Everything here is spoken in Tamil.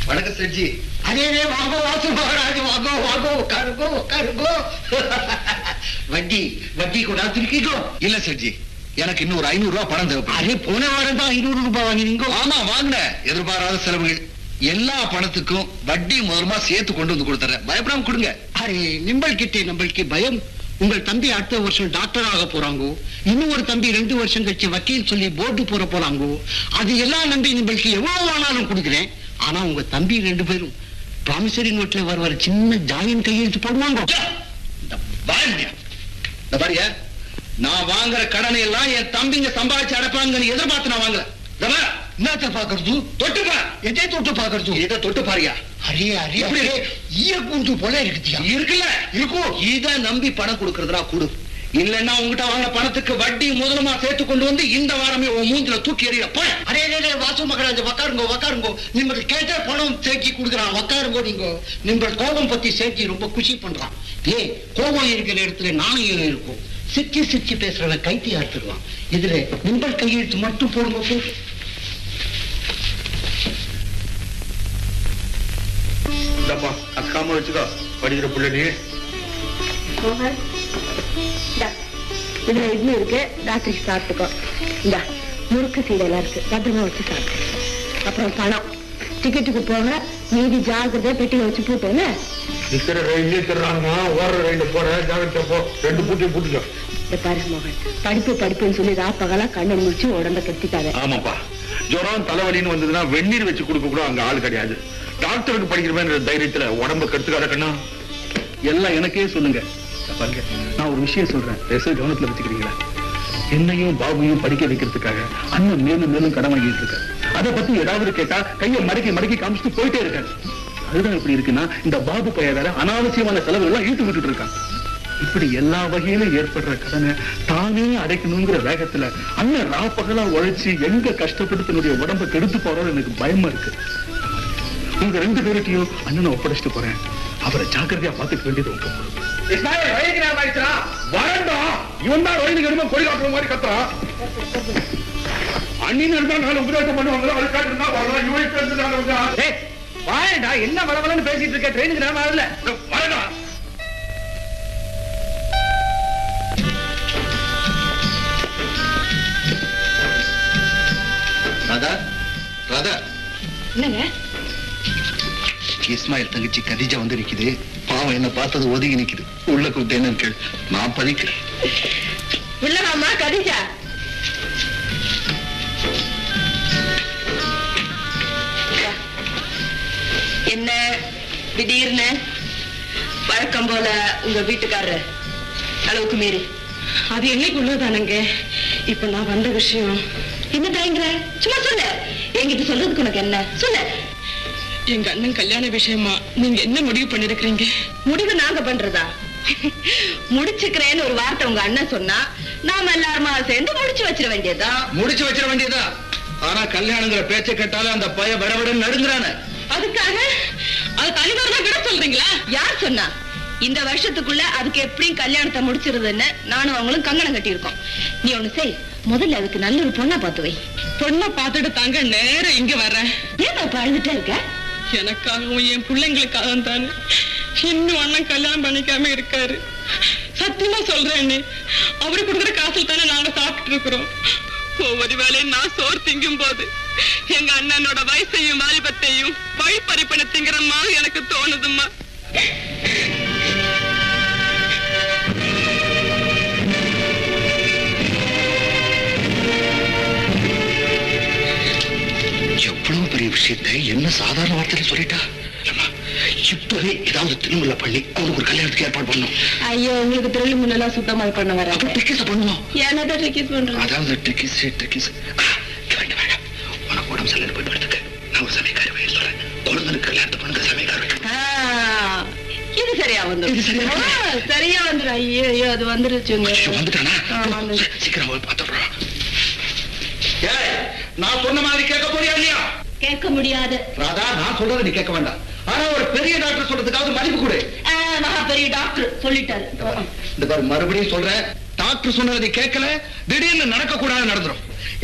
வணக்கம் செட்ஜி அதே வாங்க வாசு மகாராஜ் வாங்க வாங்க உட்காருங்கோ உட்காருங்கோ வட்டி வட்டி கொண்டாந்துருக்கீங்கோ இல்ல செட்ஜி எனக்கு இன்னும் ஒரு ஐநூறு ரூபாய் பணம் தேவைப்படும் அதே போன வாரம் தான் ஐநூறு ரூபாய் வாங்கினீங்க ஆமா வாங்கினேன் எதிர்பாராத செலவுகள் எல்லா பணத்துக்கும் வட்டி முதலமா சேர்த்து கொண்டு வந்து கொடுத்துறேன் பயப்படாம கொடுங்க அரே நிம்பள்கிட்ட நம்மளுக்கு பயம் உங்கள் தம்பி அடுத்த வருஷம் டாக்டர் ஆக போறாங்கோ இன்னும் ஒரு தம்பி ரெண்டு வருஷம் கழிச்சு வக்கீல் சொல்லி போர்டு போற போறாங்கோ அது எல்லாம் நம்பி நிம்பளுக்கு எவ்வளவு ஆனாலும் கொடுக்குறேன் ஆனா உங்க தம்பி ரெண்டு பேரும் ப்ராமிசரி நோட்ல வர வர சின்ன ஜாயின் கையெழுத்து போடுவாங்க இந்த வாங்கியா இந்த பாருங்க நான் வாங்குற கடனை எல்லாம் என் தம்பிங்க சம்பாதிச்சு அடைப்பாங்கன்னு எதிர்பார்த்து நான் வாங்கல இந்த பாரு, என்னத்த பாக்குறது தொட்டு பார் எதை தொட்டு பாக்குறது இதை தொட்டு பாருயா அரே அரே எப்படி அரே, இருக்கு? ஈய கூண்டு போல இருக்குதியா இருக்குல்ல இருக்கும் இத நம்பி பணம் கொடுக்கறதுனா கொடு இல்லன்னா உங்ககிட்ட வாங்கின பணத்துக்கு வட்டி முதலமா சேர்த்து கொண்டு வந்து இந்த வாரமே உன் மூஞ்சில தூக்கி எறிய போய் அரே அரே, அரே வாசு மகராஜ் உக்காருங்கோ உக்காருங்கோ நீங்கள் கேட்ட பணம் சேர்க்கி கொடுக்குறான் உக்காருங்கோ நீங்க நீங்கள் கோபம் பத்தி சேர்க்கி ரொம்ப குஷி பண்றான் ஏன் கோபம் இருக்கிற இடத்துல நாணயம் இருக்கும் சிரிச்சு சிரிச்சு பேசுறவன் கைத்தி அறுத்துருவான் இதுல நிம்பல் கையெழுத்து மட்டும் போடுங்க போ. இந்தப்பா அக்காம வச்சுக்கோ படிக்கிற புள்ள நீ மோகன் இந்தா, இதுல இட்லி இருக்கு ராத்திரிக்கு சாப்பிட்டுக்கோ இந்த முறுக்கு சீடெல்லாம் இருக்கு பத்திரமா வச்சு சாப்பிட்டு அப்புறம் பணம் டிக்கெட்டுக்கு போக மீதி ஜாகிரதை பெட்டியை வச்சு போட்டோன்னு நிக்கிற ரயிலே தர்றாங்க ஓடுற ரயில போற ஜாகிரதை போ ரெண்டு பூட்டி பூட்டிக்கோ இந்த பாரு மோகன் படிப்பு படிப்புன்னு சொல்லி ராப்பகலா கண்ணை முடிச்சு உடம்ப கெடுத்துக்காத ஆமாப்பா ஜுரம் தலைவலின்னு வந்ததுன்னா வெந்நீர் வச்சு கொடுக்க கூட அங்க ஆள் கிடையாது டாக்டருக்கு படிக்கிறவன் தைரியத்துல உடம்ப கெடுத்துக்காத கண்ணா எல்லாம் எனக்கே சொல்லுங்க பாருங்க நான் ஒரு விஷயம் சொல்றேன் பேச கவனத்துல வச்சுக்கிறீங்களா என்னையும் பாபுவையும் படிக்க வைக்கிறதுக்காக அண்ணன் மேலும் மேலும் கடன் வாங்கிட்டு இருக்காரு அதை பத்தி ஏதாவது கேட்டா கையை மடக்கி மடக்கி காமிச்சிட்டு போயிட்டே இருக்காரு அதுதான் இப்படி இருக்குன்னா இந்த பாபு பைய வேற அனாவசியமான செலவுகள் எல்லாம் ஈட்டு விட்டுட்டு இருக்கான் இப்படி எல்லா வகையிலும் ஏற்படுற கடனை தானே அடைக்கணுங்கிற வேகத்துல அண்ணன் ராப்பகலா உழைச்சு எங்க கஷ்டப்பட்டு தன்னுடைய உடம்ப கெடுத்து போறோம்னு எனக்கு பயமா இருக்கு உங்க ரெண்டு பேருக்கையும் அண்ணனை ஒப்படைச்சிட்டு போறேன் அவரை ஜாக்கிரதையா பாத்துக்க வேண்டியது உங்க பொறுப்பு வரண்டா இவன் தான் வயதுக்கு என்னமோ கொடி காட்டுற மாதிரி கத்துறான் அண்ணின்னு இருந்தா நாலு உபதேசம் பண்ணுவாங்க அதுக்காக இருந்தா வரலாம் இவன் பேசுறாங்க வாயடா என்ன வளவலன்னு பேசிட்டு இருக்க ட்ரெயினுக்கு நேரம் ஆகல வரடா ராதா ராதா என்னங்க இஸ்மாயில் தங்கச்சி கதிஜா வந்து நிக்குது பாவம் என்ன பார்த்தது ஒதுங்கி நிக்குது உள்ள கூப்பிட்டு என்னன்னு கேள் நான் பதிக்கிறேன் இல்லவாமா கதிஜா என்ன திடீர்னு வழக்கம் போல உங்க வீட்டுக்காரர் அளவுக்கு மீறி அது என்னைக்கு உள்ளதானுங்க இப்ப நான் வந்த விஷயம் என்ன தயங்குற சும்மா சொல்லு என்கிட்ட சொல்றதுக்கு உனக்கு என்ன சொல்லு எங்க அண்ணன் கல்யாண விஷயமா நீங்க என்ன முடிவு பண்ணிருக்கீங்க முடிவு நாங்க பண்றதா முடிச்சுக்கிறேன்னு ஒரு வார்த்தை உங்க அண்ணன் சொன்னா நாம எல்லாருமா சேர்ந்து முடிச்சு வச்சிட வேண்டியதுதான் முடிச்சு வச்சிட வேண்டியதா ஆனா கல்யாணங்கிற பேச்சை கேட்டாலே அந்த பைய விடவிடன்னு நடுங்குறானே அதுக்காக அது தலைவர் தான் விட சொல்றீங்களா யார் சொன்னா இந்த வருஷத்துக்குள்ள அதுக்கு எப்படியும் கல்யாணத்தை முடிச்சிருதுன்னு நானும் அவங்களும் கங்கணம் கட்டியிருக்கோம் நீ ஒண்ணு செய் முதல்ல அதுக்கு நல்ல ஒரு பொண்ணா பார்த்து வை பொண்ணை பார்த்துட்டு தாங்க நேரம் இங்க வர்றேன் ஏன் இப்ப அழுதுட்டே இருக்க எனக்காகவும் என் பிள்ளைங்களுக்காகவும் தானே இன்னும் அண்ணன் கல்யாணம் பண்ணிக்காம இருக்காரு சத்தியமா சொல்றேன் அண்ணே அவரு கொடுக்குற காசுல தானே நாங்க சாப்பிட்டு இருக்கிறோம் ஒவ்வொரு வேலையும் நான் சோறு திங்கும் போது எங்க அண்ணனோட வயசையும் வாலிபத்தையும் வழிப்பறிப்பனை திங்கிற மாதிரி எனக்கு தோணுதும்மா எவ்வளவு பெரிய விஷயத்தை என்ன சாதாரண வார்த்தையில சொல்லிட்டா அம்மா, இப்பவே ஏதாவது திருமலை பண்ணி அவனுக்கு ஒரு கல்யாணத்துக்கு ஏற்பாடு பண்ணணும் ஐயோ உங்களுக்கு தொழில் முன்னெல்லாம் சுத்தமா பண்ண வர அப்புறம் டிக்கெட் பண்ணணும் என்னதான் ரிக்வெஸ்ட் பண்றது அதாவது டிக்கிஸ் டிக்கிஸ் வேண்டாம் வேண்டாம் உனக்கு உடம்பு சரியில்லை போயிட்டு வரதுக்கு நான் ஒரு சமயக்காரி வயசு சொல்றேன் குழந்தைக்கு கல்யாணத்தை பண்ணுங்க சமயக்காரி ஆ, இது சரியா வந்துரும் இது சரியா ஆ, சரியா வந்துரும் ஐயோ ஐயோ அது வந்துருச்சுங்க ஐயோ, வந்துட்டானா ஆ, வந்துருச்சு. சீக்கிரம் போய் பார்த்துடுறோம் ஏய் நான் சொன்ன மாதிரி கேட்க போறியா இல்லையா கேட்க முடியாது ராதா நான் சொல்றதை நீ கேட்க வேண்டாம் ஆனா ஒரு பெரிய டாக்டர் சொல்றதுக்காவது மதிப்பு கொடு ஆ, மகா பெரிய டாக்டர் சொல்லிட்டாரு இந்த பாரு மறுபடியும் சொல்றேன் டாக்டர் சொன்னதை நீ கேட்கல திடீர்னு நடக்க கூடாது நடந்துரும்